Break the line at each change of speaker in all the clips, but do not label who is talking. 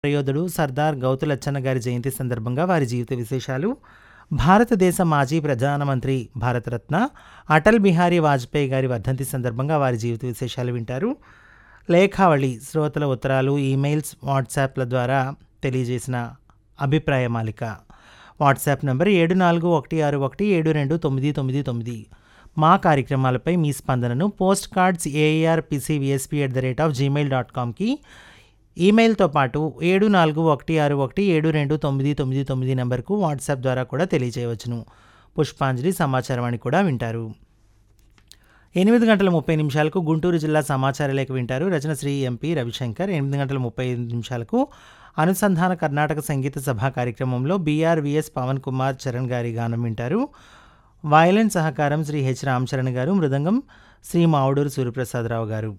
యోధుడు సర్దార్ గౌతులచ్చన్న గారి జయంతి సందర్భంగా వారి జీవిత విశేషాలు భారతదేశ మాజీ ప్రధానమంత్రి భారతరత్న అటల్ బిహారీ వాజ్పేయి గారి వర్ధంతి సందర్భంగా వారి జీవిత విశేషాలు వింటారు లేఖావళి శ్రోతల ఉత్తరాలు ఈమెయిల్స్ వాట్సాప్ల ద్వారా తెలియజేసిన అభిప్రాయ మాలిక వాట్సాప్ నంబర్ ఏడు నాలుగు ఒకటి ఆరు ఒకటి ఏడు రెండు తొమ్మిది తొమ్మిది తొమ్మిది మా కార్యక్రమాలపై మీ స్పందనను post cards AR PCVSP at the rate of Gmail dot కామ్కి ఈమెయిల్తో పాటు ఏడు నాలుగు ఒకటి ఆరు ఒకటి ఏడు రెండు తొమ్మిది తొమ్మిది తొమ్మిది నెంబర్కు వాట్సాప్ ద్వారా కూడా తెలియజేయవచ్చును పుష్పాంజలి సమాచారవాణి కూడా వింటారు ఎనిమిది గంటల ముప్పై నిమిషాలకు గుంటూరు జిల్లా సమాచార లేఖ వింటారు రచన శ్రీ ఎంపీ రవిశంకర్ ఎనిమిది గంటల ముప్పై ఐదు నిమిషాలకు అనుసంధాన కర్ణాటక సంగీత సభ కార్యక్రమంలో బీఆర్విఎస్ పవన్ కుమార్ చరణ్ గారి గానం వింటారు వయలిన్ సహకారం శ్రీ హెచ్ రామచరణ్ గారు మృదంగం శ్రీ మావుడూరు సూర్యప్రసాదరావు గారు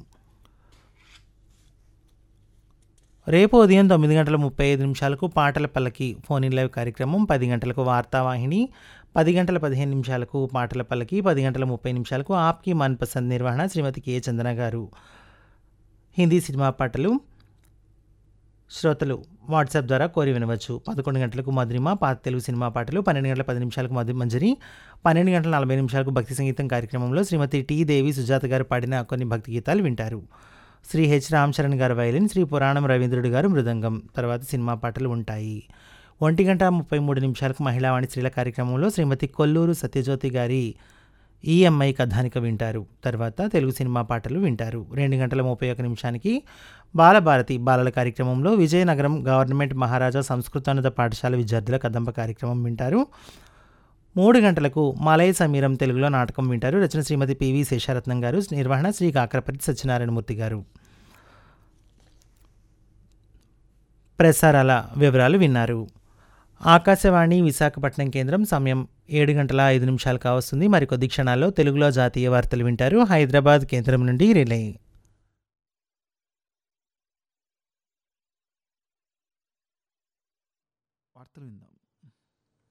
రేపు ఉదయం తొమ్మిది గంటల ముప్పై ఐదు నిమిషాలకు పాటల పల్లకి ఫోన్ ఇన్ లైవ్ కార్యక్రమం పది గంటలకు వార్తావాహిని పది గంటల పదిహేను నిమిషాలకు పాటల పల్లకి పది గంటల ముప్పై నిమిషాలకు ఆప్కి మన్ పసంద్ నిర్వహణ శ్రీమతి కె చందన గారు హిందీ సినిమా పాటలు శ్రోతలు వాట్సాప్ ద్వారా కోరి వినవచ్చు పదకొండు గంటలకు మధురిమ పాత తెలుగు సినిమా పాటలు పన్నెండు గంటల పది నిమిషాలకు మధు మంజరి పన్నెండు గంటల నలభై నిమిషాలకు భక్తి సంగీతం కార్యక్రమంలో శ్రీమతి టి దేవి సుజాత గారు పాడిన కొన్ని భక్తి గీతాలు వింటారు శ్రీ హెచ్ రామచరణ్ గారు వైలిన్ శ్రీ పురాణం రవీంద్రుడు గారు మృదంగం తర్వాత సినిమా పాటలు ఉంటాయి ఒంటి గంట ముప్పై మూడు నిమిషాలకు మహిళావాణి స్త్రీల కార్యక్రమంలో శ్రీమతి కొల్లూరు సత్యజ్యోతి గారి ఈఎంఐ కథానిక వింటారు తర్వాత తెలుగు సినిమా పాటలు వింటారు రెండు గంటల ముప్పై ఒక నిమిషానికి బాలభారతి బాలల కార్యక్రమంలో విజయనగరం గవర్నమెంట్ మహారాజా సంస్కృతానుత పాఠశాల విద్యార్థుల కదంబ కార్యక్రమం వింటారు మూడు గంటలకు మలయ సమీరం తెలుగులో నాటకం వింటారు రచన శ్రీమతి పివి శేషారత్నం గారు నిర్వహణ శ్రీ కాకరపతి సత్యనారాయణమూర్తి గారు ప్రసారాల వివరాలు విన్నారు ఆకాశవాణి విశాఖపట్నం కేంద్రం సమయం ఏడు గంటల ఐదు నిమిషాలు కావస్తుంది మరికొద్ది క్షణాల్లో తెలుగులో జాతీయ వార్తలు వింటారు హైదరాబాద్ కేంద్రం నుండి రిలే
వార్తలు విందాం